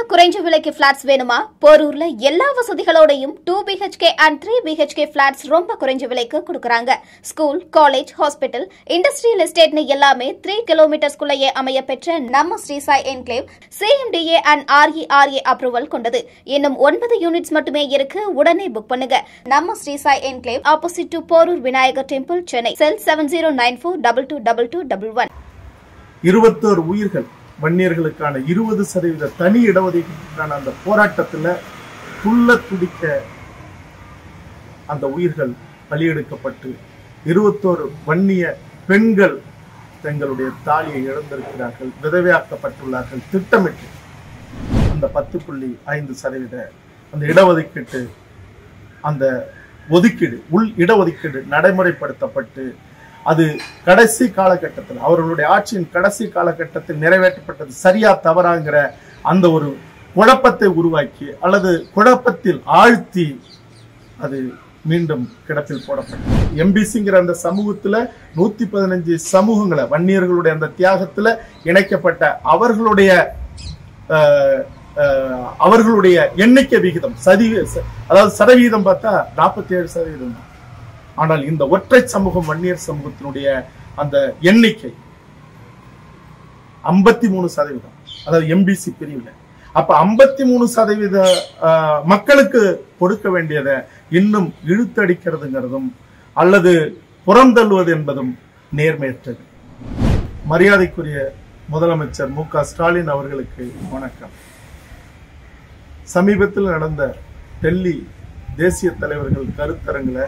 குறைஞ்ச விலைக்கு பிளாட்ஸ் வேணுமா போரூர்ல எல்லா வசதிகளோடையும் two BHK and three BHK flats ரொம்ப குறைஞ்ச விலைக்கு கொடுக்கறாங்க ஸ்கூல் காலேஜ் ஹாஸ்பிட்டல் இண்டஸ்ட்ரியல் எஸ்டேட்னு எல்லாமே த்ரீ கிலோமீட்டர்ஸ்குள்ளேயே அமைய பெற்ற நம்ம Shri Sai enclave CMDA and RERA approval கொண்டது இன்னும் ஒன்பது யூனிட்ஸ் மட்டுமே இருக்கு உடனே புக் பண்ணுங்க நம்ம Shri Sai enclave opposite to Porur Vinayagar temple Chennai cell seven zero nine four double two double two double one இருபத்தோரு உயிர்கள் வன்னியர்களுக்கான இருபது சதவீத தனி இடஒதுக்கீட்டுக்கான அந்த போராட்டத்துல துள்ள துடிக்க அந்த உயிர்கள் பலியெடுக்கப்பட்டு இருபத்தோரு வன்னிய பெண்கள் தங்களுடைய தாலியை இழந்திருக்கிறார்கள் விதவையாக்கப்பட்டுள்ளார்கள் திட்டமிட்டு அந்த பத்து புள்ளி ஐந்து சதவீத அந்த இடஒதுக்கீட்டு அந்த ஒதுக்கீடு உள் இடஒதுக்கீடு நடைமுறைப்படுத்தப்பட்டு அது கடைசி காலகட்டத்தில் அவர்களுடைய ஆட்சியின் கடைசி காலகட்டத்தில் நிறைவேற்றப்பட்டது சரியா தவறாங்கிற அந்த ஒரு குழப்பத்தை உருவாக்கி அல்லது குழப்பத்தில் ஆழ்த்தி அது மீண்டும் கிடப்பில் போடப்பட்டது எம்பிசிங்கிற அந்த சமூகத்துல நூத்தி பதினஞ்சு சமூகங்களை வன்னியர்களுடைய அந்த தியாகத்துல இணைக்கப்பட்ட அவர்களுடைய அஹ், அஹ், அவர்களுடைய எண்ணிக்கை விகிதம் சதி அதாவது சதவீதம் பார்த்தா நாற்பத்தி ஏழு சதவீதம் தான் ஆனால் இந்த ஒற்றை சமூகம் வன்னியர் சமூகத்தினுடைய அந்த எண்ணிக்கை ஐம்பத்தி மூணு சதவீதம் அதாவது எம்பிசி பிரிவுல அப்ப ஐம்பத்தி மூணு சதவீத ஆஹ், மக்களுக்கு கொடுக்க வேண்டியதை இன்னும் இழுத்தடிக்கிறதுங்கிறதும் அல்லது புறந்தள்ளுவது என்பதும் நேர்மையற்றது மரியாதைக்குரிய முதலமைச்சர் மு க ஸ்டாலின் அவர்களுக்கு வணக்கம் சமீபத்தில் நடந்த டெல்லி தேசிய தலைவர்கள் கருத்தரங்குல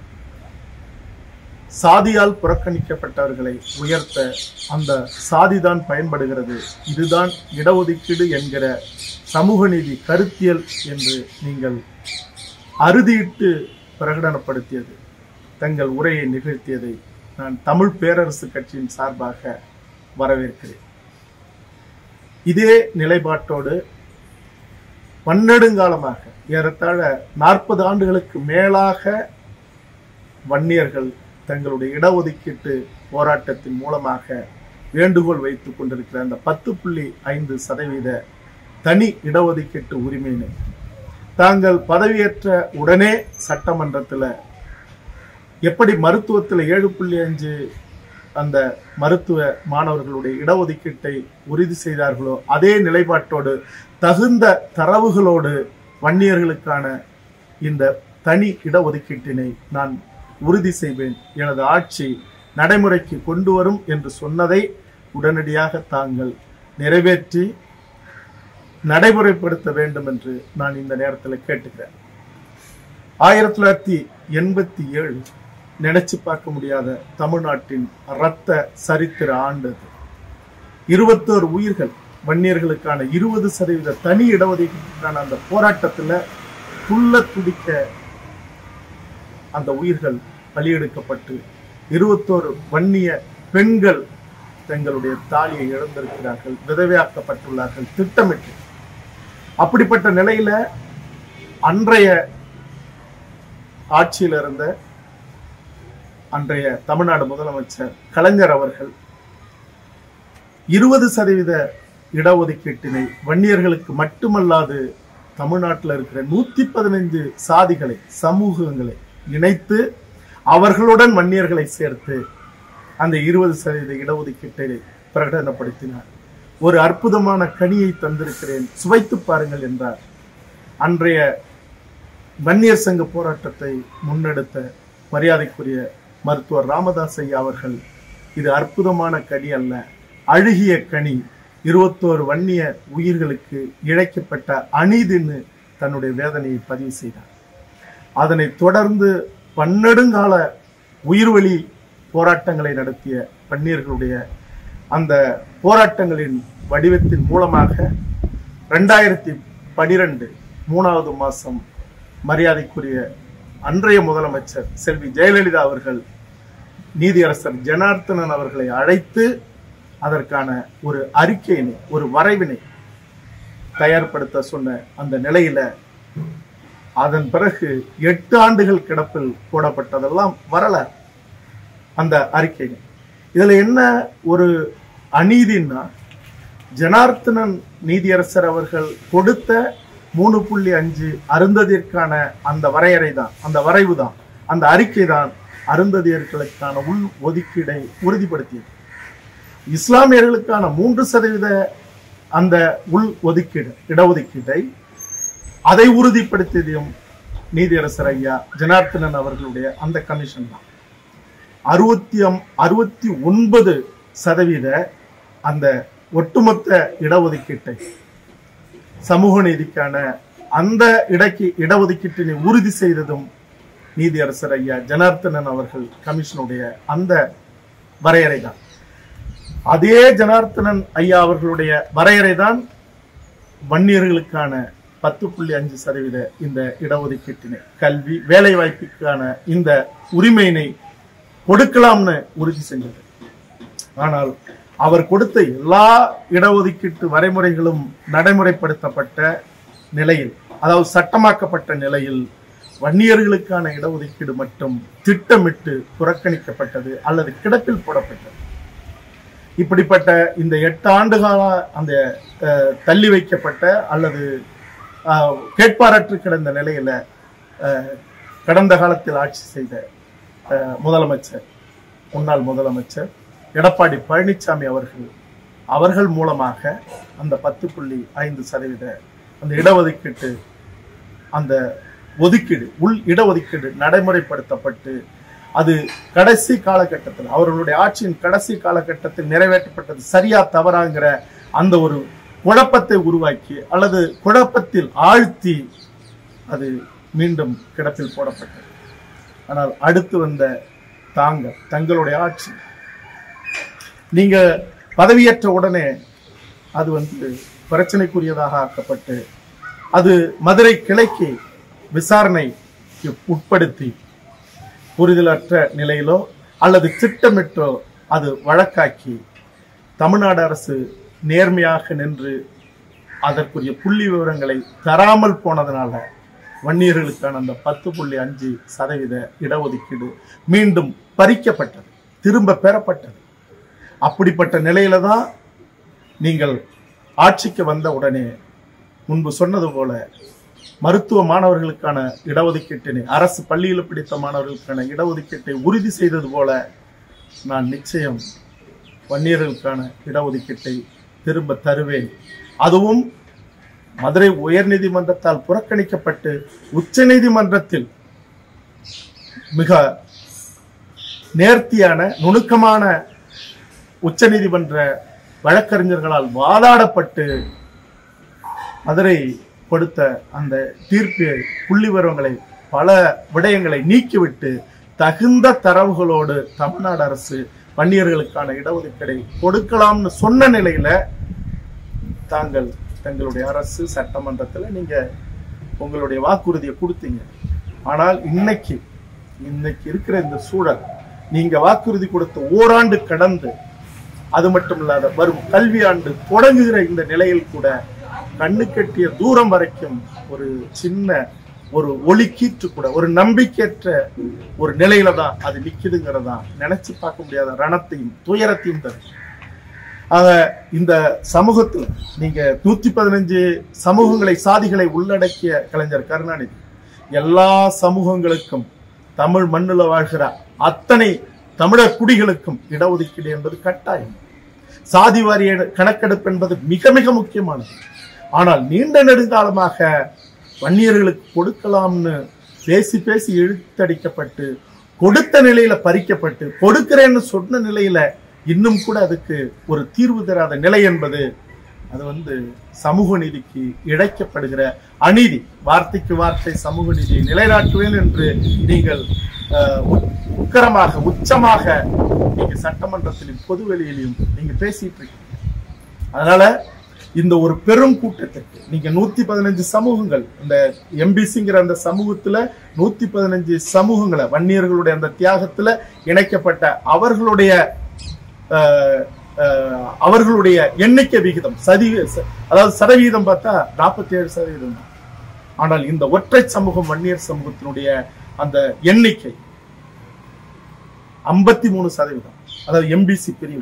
சாதியால் புறக்கணிக்கப்பட்டவர்களை உயர்த்த அந்த சாதிதான் பயன்படுகிறது இதுதான் இடஒதுக்கீடு என்கிற சமூக நீதி கருத்தியல் என்று நீங்கள் அறுதியிட்டு பிரகடனப்படுத்தியது தங்கள் உரையை நிகழ்த்தியதை நான் தமிழ் பேரரசு கட்சியின் சார்பாக வரவேற்கிறேன் இதே நிலைப்பாட்டோடு பன்னெடுங்காலமாக ஏறத்தாழ நாற்பது ஆண்டுகளுக்கு மேலாக வன்னியர்கள் தங்களுடைய இடஒதுக்கீட்டு போராட்டத்தின் மூலமாக வேண்டுகோள் வைத்துக் கொண்டிருக்கிற அந்த பத்து புள்ளி ஐந்து சதவீத தனி இடஒதுக்கீட்டு உரிமையினை தாங்கள் பதவியேற்ற உடனே சட்டமன்றத்தில் எப்படி மருத்துவத்தில் ஏழு புள்ளி அஞ்சு அந்த மருத்துவ மாணவர்களுடைய இடஒதுக்கீட்டை உறுதி செய்தார்களோ அதே நிலைப்பாட்டோடு தகுந்த தரவுகளோடு வன்னியர்களுக்கான இந்த தனி இடஒதுக்கீட்டினை நான் உறுதி செய்வேன் எனது ஆட்சி நடைமுறைக்கு கொண்டு வரும் என்று சொன்னதை உடனடியாக தாங்கள் நிறைவேற்றி நடைமுறைப்படுத்த வேண்டும் என்று நான் இந்த நேரத்தில் கேட்டுக்கிறேன் ஆயிரத்தி தொள்ளாயிரத்தி எண்பத்தி ஏழு நினைச்சு பார்க்க முடியாத தமிழ்நாட்டின் இரத்த சரித்திர ஆண்டு அது. இருபத்தோரு உயிர்கள் வன்னியர்களுக்கான இருபது சதவீத தனி இடஒதுக்கீட்டுக்கான அந்த போராட்டத்துல துள்ள துடிக்க அந்த உயிர்கள் பலியெடுக்கப்பட்டு இருபத்தோரு வன்னிய பெண்கள் தங்களுடைய தாலியை இழந்திருக்கிறார்கள் விதவையாக்கப்பட்டுள்ளார்கள் திட்டமிட்டு அப்படிப்பட்ட நிலையில அன்றைய ஆட்சியில் இருந்த அன்றைய தமிழ்நாடு முதலமைச்சர் கலைஞர் அவர்கள் இருபது சதவீத இடஒதுக்கீட்டினை வன்னியர்களுக்கு மட்டுமல்லாது தமிழ்நாட்டில் இருக்கிற நூத்தி பதினைந்து சாதிகளை சமூகங்களை இணைத்து அவர்களுடன் வன்னியர்களை சேர்த்து அந்த இருபது சதவீத இடஒதுக்கீட்டை பிரகடனப்படுத்தினார் ஒரு அற்புதமான கனியை தந்திருக்கிறேன் சுவைத்து பாருங்கள் என்றார் அன்றைய வன்னியர் சங்க போராட்டத்தை முன்னெடுத்த மரியாதைக்குரிய மருத்துவர் ராமதாஸ் ஐயா அவர்கள் இது அற்புதமான கனி அல்ல அழுகிய கனி இருபத்தோரு வன்னிய உயிர்களுக்கு இழைக்கப்பட்ட அநீதின்னு தன்னுடைய வேதனையை பதிவு செய்தார் அதனை தொடர்ந்து பன்னெடுங்கால உயிர்வழி போராட்டங்களை நடத்திய பன்னீர்களுடைய அந்த போராட்டங்களின் வடிவத்தின் மூலமாக ரெண்டாயிரத்தி பனிரெண்டு மூணாவது மாசம் மரியாதைக்குரிய அன்றைய முதலமைச்சர் செல்வி ஜெயலலிதா அவர்கள் நீதியரசர் ஜனார்த்தனன் அவர்களை அழைத்து அதற்கான ஒரு அறிக்கையினை ஒரு வரைவினை தயார்படுத்த சொன்ன அந்த நிலையில அதன் பிறகு எட்டு ஆண்டுகள் கிடப்பில் போடப்பட்டதெல்லாம் வரலாறு அந்த அறிக்கைகள் இதுல என்ன ஒரு அநீதின்னா ஜனார்த்தனன் நீதியரசர் அவர்கள் கொடுத்த மூணு புள்ளி அஞ்சு அருந்ததியருக்கான அந்த வரையறை தான் அந்த வரைவு தான் அந்த அறிக்கை தான் அருந்ததியர்களுக்கான உள் ஒதுக்கீடை உறுதிப்படுத்தியது இஸ்லாமியர்களுக்கான மூன்று சதவீத அந்த உள் ஒதுக்கீடு இடஒதுக்கீட்டை அதை உறுதிப்படுத்தியதும் நீதியரசர் ஐயா ஜனார்த்தனன் அவர்களுடைய அந்த கமிஷன் தான் அறுபத்தி அறுபத்தி ஒன்பது சதவீத அந்த ஒட்டுமொத்த இடஒதுக்கீட்டை சமூக நீதிக்கான அந்த இடக்கு இடஒதுக்கீட்டினை உறுதி செய்ததும் நீதியரசர் ஐயா ஜனார்த்தனன் அவர்கள் கமிஷனுடைய அந்த வரையறை தான் அதே ஜனார்த்தனன் ஐயா அவர்களுடைய வரையறை தான் வன்னியர்களுக்கான பத்து புள்ளி அஞ்சு சதவீத இந்த இடஒதுக்கீட்டினை கல்வி வேலை வாய்ப்புக்கான இந்த உரிமையினை கொடுக்கலாம்னு உறுதி செஞ்சது ஆனால் அவர் கொடுத்த எல்லா இடஒதுக்கீட்டு வரைமுறைகளும் நடைமுறைப்படுத்தப்பட்ட நிலையில் அதாவது சட்டமாக்கப்பட்ட நிலையில் வன்னியர்களுக்கான இடஒதுக்கீடு மட்டும் திட்டமிட்டு புறக்கணிக்கப்பட்டது அல்லது கிடப்பில் போடப்பட்டது இப்படிப்பட்ட இந்த எட்டு ஆண்டு கால அந்த அஹ், தள்ளி வைக்கப்பட்ட அல்லது அஹ், கேட்பாரற்று கிடந்த நிலையில அஹ், கடந்த காலத்தில் ஆட்சி செய்த அஹ், முதலமைச்சர் முன்னாள் முதலமைச்சர் எடப்பாடி பழனிசாமி அவர்கள் அவர்கள் மூலமாக அந்த பத்து புள்ளி ஐந்து சதவீத அந்த இடஒதுக்கீட்டு அந்த ஒதுக்கீடு உள் இடஒதுக்கீடு நடைமுறைப்படுத்தப்பட்டு அது கடைசி காலகட்டத்தில் அவர்களுடைய ஆட்சியின் கடைசி காலகட்டத்தில் நிறைவேற்றப்பட்டது சரியா தவறாங்கிற அந்த ஒரு குழப்பத்தை உருவாக்கி அல்லது குழப்பத்தில் ஆழ்த்தி அது மீண்டும் கிடப்பில் போடப்பட்டது ஆனால் அடுத்து வந்த தாங்கள் தங்களுடைய ஆட்சி நீங்க பதவியேற்ற உடனே அது வந்து பிரச்சனைக்குரியதாக ஆக்கப்பட்டு அது மதுரை கிளைக்கு விசாரணைக்கு உட்படுத்தி புரிதலற்ற நிலையிலோ அல்லது திட்டமிட்டோ அது வழக்காக்கி தமிழ்நாடு அரசு நேர்மையாக நின்று அதற்குரிய புள்ளி விவரங்களை தராமல் போனதுனால வன்னியர்களுக்கான அந்த பத்து புள்ளி அஞ்சு சதவீத இடஒதுக்கீடு மீண்டும் பறிக்கப்பட்டது திரும்ப பெறப்பட்டது அப்படிப்பட்ட நிலையில தான் நீங்கள் ஆட்சிக்கு வந்த உடனே முன்பு சொன்னது போல மருத்துவ மாணவர்களுக்கான இடஒதுக்கீட்டினை அரசு பள்ளியில் படித்த மாணவர்களுக்கான இடஒதுக்கீட்டை உறுதி செய்தது போல நான் நிச்சயம் வன்னியர்களுக்கான இடஒதுக்கீட்டை திரும்ப தருவேன் அதுவும் மதுரை உயர்நீதிமன்றத்தால் புறக்கணிக்கப்பட்டு உச்சநீதிமன்றத்தில் மிக நேர்த்தியான நுணுக்கமான உச்சநீதிமன்ற வழக்கறிஞர்களால் வாதாடப்பட்டு மதுரை கொடுத்த அந்த தீர்ப்பு புள்ளி விவரங்களை பல விடயங்களை நீக்கிவிட்டு தகுந்த தரவுகளோடு தமிழ்நாடு அரசு வன்னியர்களுக்கான இடஒதுக்கீடை கொடுக்கலாம்னு சொன்ன நிலையில தாங்கள் தங்களுடைய அரசு சட்டமன்றத்துல நீங்க உங்களுடைய வாக்குறுதியை கொடுத்தீங்க ஆனால் இன்னைக்கு இன்னைக்கு இருக்கிற இந்த சூழல் நீங்க வாக்குறுதி கொடுத்த ஓராண்டு கடந்து அது மட்டும் இல்லாத வரும் கல்வி ஆண்டு தொடங்குகிற இந்த நிலையில் கூட கண்ணு கட்டிய தூரம் வரைக்கும் ஒரு சின்ன ஒரு ஒளிக்கீற்று கூட ஒரு நம்பிக்கையற்ற ஒரு நிலையில தான் அது நிக்குதுங்கிறதா நினைச்சு பார்க்க முடியாத ரணத்தையும் துயரத்தையும் தரும் ஆக இந்த சமூகத்துல நீங்க நூத்தி பதினஞ்சு சமூகங்களை சாதிகளை உள்ளடக்கிய கலைஞர் கருணாநிதி எல்லா சமூகங்களுக்கும் தமிழ் மண்ணுல வாழ்கிற அத்தனை தமிழர் குடிகளுக்கும் இடஒதுக்கீடு என்பது கட்டாயம் சாதி வாரிய கணக்கெடுப்பு என்பது மிக மிக முக்கியமானது ஆனால் நீண்ட நெடுங்காலமாக வன்னியர்களுக்கு கொடுக்கலாம்னு பேசி பேசி இழுத்தடிக்கப்பட்டு கொடுத்த நிலையில பறிக்கப்பட்டு கொடுக்கிறேன்னு சொன்ன நிலையில இன்னும் கூட அதுக்கு ஒரு தீர்வு தராத நிலை என்பது அது வந்து சமூக நீதிக்கு இழைக்கப்படுகிற அநீதி வார்த்தைக்கு வார்த்தை சமூக நீதியை நிலைநாட்டுவேன் என்று நீங்கள் அஹ், உ- உக்கரமாக உச்சமாக நீங்க சட்டமன்றத்திலும் பொதுவெளியிலும் நீங்க பேசிட்டு இருக்கீங்க அதனால இந்த ஒரு பெரும் கூட்டத்திற்கு நீங்க நூத்தி பதினஞ்சு சமூகங்கள் இந்த எம்பிசிங்கிற அந்த சமூகத்துல நூத்தி பதினஞ்சு சமூகங்களை வன்னியர்களுடைய அந்த தியாகத்துல இணைக்கப்பட்ட அவர்களுடைய அஹ், அஹ், அவர்களுடைய எண்ணிக்கை விகிதம் சதி ச- அதாவது சதவீதம் பார்த்தா நாற்பத்தி ஏழு சதவீதம் தான் ஆனால் இந்த ஒற்றை சமூகம் வன்னியர் சமூகத்தினுடைய அந்த எண்ணிக்கை ஐம்பத்தி மூணு சதவீதம் அதாவது எம்பிசி பிரிவுல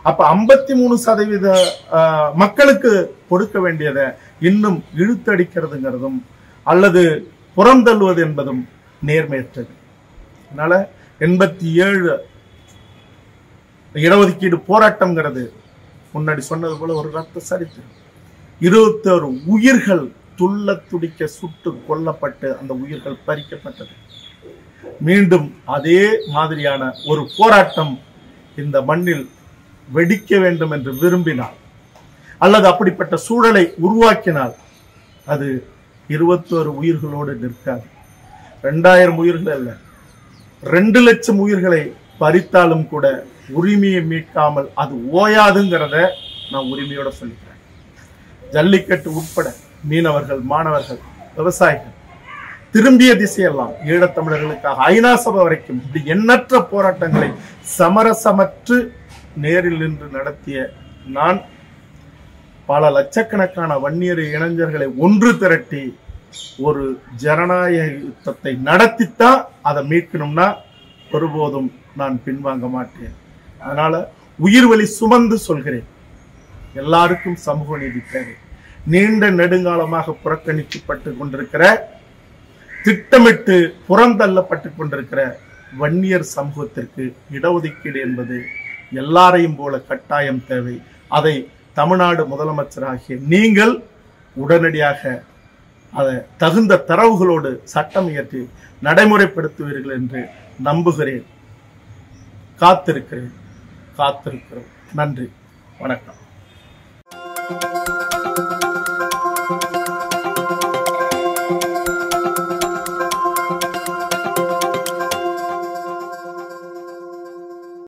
அப்ப ஐம்பத்தி மூணு சதவீத ஆஹ், மக்களுக்கு கொடுக்க வேண்டியதை இன்னும் இழுத்தடிக்கிறதுங்கிறதும் அல்லது புறந்தள்ளுவது என்பதும் நேர்மையற்றது அதனால எண்பத்தி ஏழு இடஒதுக்கீடு போராட்டம்ங்கிறது முன்னாடி சொன்னது போல ஒரு ரத்த சரித்திரம் இருபத்தோரு உயிர்கள் துள்ள துடிக்க சுட்டு கொல்லப்பட்டு அந்த உயிர்கள் பறிக்கப்பட்டது மீண்டும் அதே மாதிரியான ஒரு போராட்டம் இந்த மண்ணில் வெடிக்க வேண்டும் என்று விரும்பினால் அல்லது அப்படிப்பட்ட சூழலை உருவாக்கினால் அது இருபத்தோரு உயிர்களோடு நிற்காது ரெண்டாயிரம் உயிர்கள் அல்ல ரெண்டு லட்சம் உயிர்களை பறித்தாலும் கூட உரிமையை மீட்காமல் அது ஓயாதுங்கிறத நான் உரிமையோட சொல்லிக்கிறேன் ஜல்லிக்கட்டு உட்பட மீனவர்கள் மாணவர்கள் விவசாயிகள் திரும்பிய திசையெல்லாம் ஈழத்தமிழர்களுக்காக ஐநா சபை வரைக்கும் இப்படி எண்ணற்ற போராட்டங்களை சமரசமற்று நேரில் நின்று நடத்திய நான் பல லட்சக்கணக்கான வன்னியர் இளைஞர்களை ஒன்று திரட்டி ஒரு ஜனநாயக யுத்தத்தை நடத்தித்தான் அதை மீட்கணும்னா ஒருபோதும் நான் பின்வாங்க மாட்டேன் அதனால உயிர் வலி சுமந்து சொல்கிறேன் எல்லாருக்கும் சமூக நீதி தேவை நீண்ட நெடுங்காலமாக புறக்கணிக்கப்பட்டு கொண்டிருக்கிற திட்டமிட்டு புறந்தள்ளப்பட்டு கொண்டிருக்கிற வன்னியர் சமூகத்திற்கு இடஒதுக்கீடு என்பது எல்லாரையும் போல கட்டாயம் தேவை அதை தமிழ்நாடு முதலமைச்சராகிய நீங்கள் உடனடியாக அதை தகுந்த தரவுகளோடு சட்டம் இயற்றி நடைமுறைப்படுத்துவீர்கள் என்று நம்புகிறேன் காத்திருக்கிறேன் காத்திருக்கிறோம் நன்றி வணக்கம்